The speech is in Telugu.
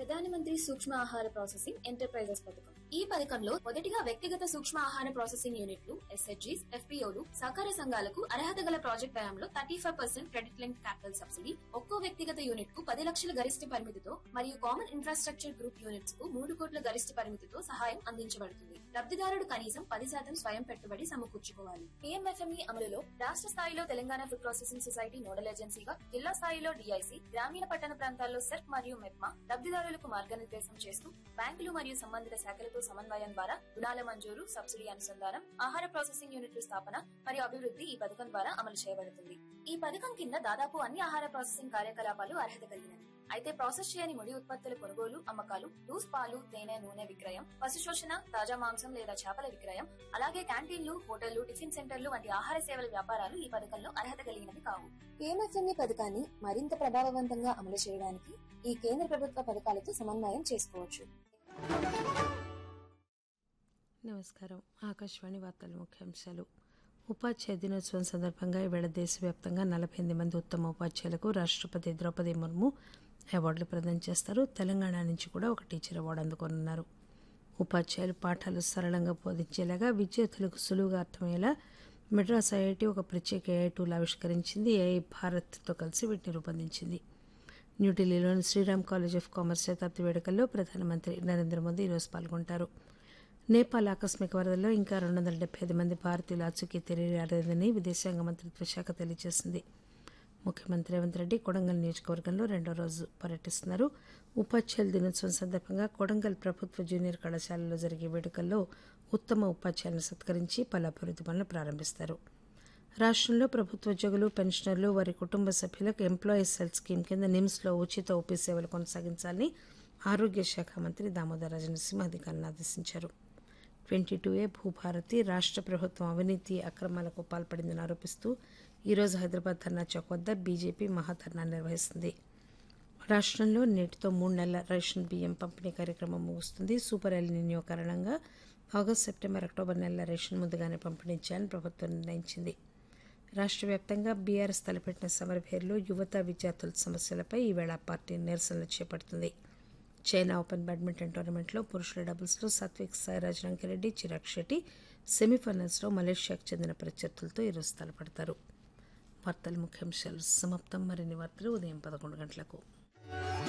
ప్రధానమంత్రి సూక్ష్మ ఆహార ప్రాసెసింగ్ ఎంటర్ప్రైజెస్ పథకం ఈ పథకంలో మొదటిగా వ్యక్తిగత సూక్ష్మ ఆహార ప్రాసెసింగ్ యూనిట్లు ఎస్హెచ్జీస్ ఎఫ్పీఓలు సహకార సంఘాలకు అర్హత గల ప్రాజెక్ట్ వ్యయంలో thirty five percent credit link capital subsidy ఒక్కో వ్యక్తిగత యూనిట్ కు పది లక్షల గరిష్ట పరిమితితో మరియు కామన్ ఇన్ఫ్రాస్ట్రక్చర్ గ్రూప్ యూనిట్స్ కు మూడు కోట్ల గరిష్ట పరిమితితో సహాయం అందించబడుతుంది లబ్ధిదారుడు కనీసం పది శాతం స్వయం పెట్టుబడి సమకూర్చుకోవాలి పిఎంఎఫ్ఎంఈ అమలులో రాష్ట్ర స్థాయిలో Telangana food processing society nodal ఏజెన్సీగా జిల్లా స్థాయిలో డిఐసి గ్రామీణ పట్టణ ప్రాంతాల్లో సెర్క్ మరియు మెప్మా లబ్ధిదారులకు మార్గనిర్దేశం చేస్తూ బ్యాంకులు మరియు సంబంధిత శాఖలతో సమన్వయం ద్వారా రుణాల మంజూరు సబ్సిడీ అనుసంధానం ఆహార ప్రాసెసింగ్ యూనిట్ల స్థాపన మరియు అభివృద్ధి ఈ పథకం ద్వారా అమలు చేయబడుతుంది ఈ పథకం కింద దాదాపు అన్ని ఆహార ప్రాసెసింగ్ కార్యకలాపాలు అర్హత కలిగినవి అయితే ప్రాసెస్ చేయని ముడి ఉత్పత్తుల కొనుగోలు అమ్మకాలు లూస్ పాలు తేనె నూనె విక్రయం పశు శోషణ తాజా మాంసం లేదా చేపల విక్రయం అలాగే క్యాంటీన్లు హోటళ్లు టిఫిన్ సెంటర్లు వంటి ఆహార సేవల వ్యాపారాలు ఈ పథకంలో అర్హత కలిగినవి కావు పిఎంఎఫ్ఎంఈ పథకాన్ని మరింత ప్రభావవంతంగా అమలు చేయడానికి ఈ కేంద్ర ప్రభుత్వ పథకాలతో సమన్వయం చేసుకోవచ్చు నమస్కారం ఆకాశవాణి వార్తల ముఖ్యాంశాలు ఉపాధ్యాయ దినోత్సవం సందర్భంగా ఈవేళ దేశవ్యాప్తంగా నలభై ఎనిమిది మంది ఉత్తమ ఉపాధ్యాయులకు రాష్ట్రపతి ద్రౌపది ముర్ము అవార్డులు ప్రదానం చేస్తారు తెలంగాణ నుంచి కూడా ఒక టీచర్ అవార్డు అందుకోనున్నారు ఉపాధ్యాయులు పాఠాలు సరళంగా బోధించేలాగా విద్యార్థులకు సులువుగా అర్థమయ్యేలా మెడ్రాస్ ఐఐటి ఒక ప్రత్యేక ఏఐ టూల్ ఆవిష్కరించింది ఏఐ భారత్తో కలిసి వీటిని రూపొందించింది న్యూఢిల్లీలోని శ్రీరామ్ కాలేజ్ ఆఫ్ కామర్స్ శతాబ్ది వేడుకల్లో ప్రధానమంత్రి నరేంద్ర మోదీ ఈరోజు పాల్గొంటారు నేపాల్ ఆకస్మిక వరదల్లో ఇంకా రెండు వందల డెబ్బై ఐదు మంది భారతీయులు ఆచూకీ తెలియరాలేదని విదేశాంగ మంత్రిత్వ శాఖ తెలియజేసింది ముఖ్యమంత్రి రేవంత్ రెడ్డి కొడంగల్ నియోజకవర్గంలో రెండో రోజు పర్యటిస్తున్నారు ఉపాధ్యాయుల దినోత్సవం సందర్భంగా కొడంగల్ ప్రభుత్వ జూనియర్ కళాశాలలో జరిగే వేడుకల్లో ఉత్తమ ఉపాధ్యాయులను సత్కరించి పలు అభివృద్ది పనులు ప్రారంభిస్తారు రాష్ట్రంలో ప్రభుత్వ ఉద్యోగులు పెన్షనర్లు వారి కుటుంబ సభ్యులకు ఎంప్లాయీస్ హెల్త్ స్కీమ్ కింద నిమ్స్లో ఉచిత ఓపీ సేవలు కొనసాగించాలని ఆరోగ్య శాఖ మంత్రి దామోదర్ రాజనరసింహ అధికారులను ఆదేశించారు ట్వంటీ టూ ఏ భూభారతి రాష్ట్ర ప్రభుత్వం అవినీతి అక్రమాలకు పాల్పడిందని ఆరోపిస్తూ ఈరోజు హైదరాబాద్ ధర్నా చౌక్ వద్ద బీజేపీ మహాధర్నా నిర్వహిస్తుంది రాష్ట్రంలో నేటితో మూడు నెలల రేషన్ బియ్యం పంపిణీ కార్యక్రమం ముగుస్తుంది సూపర్ ఎల్ నిన్యో కారణంగా ఆగస్టు సెప్టెంబర్ అక్టోబర్ నెలల రేషన్ ముందుగానే పంపిణీ చేయాలని ప్రభుత్వం నిర్ణయించింది రాష్ట్ర వ్యాప్తంగా బీఆర్ఎస్ తలపెట్టిన సమరభేర్లో యువత విద్యార్థుల సమస్యలపై ఈవేళ పార్టీ నిరసనలు చేపడుతుంది చైనా ఓపెన్ బ్యాడ్మింటన్ టోర్నమెంట్లో పురుషుల డబుల్స్లో సాత్విక్ సాయిరాజ్ రంకిరెడ్డి చిరాగ్ శెట్టి సెమీఫైనల్స్లో మలేషియాకు చెందిన ప్రత్యర్థులతో ఈరోజు తలపడతారు వార్తల ముఖ్యాంశాలు సమాప్తం మరిన్ని వార్తలు ఉదయం పదకొండు గంటలకు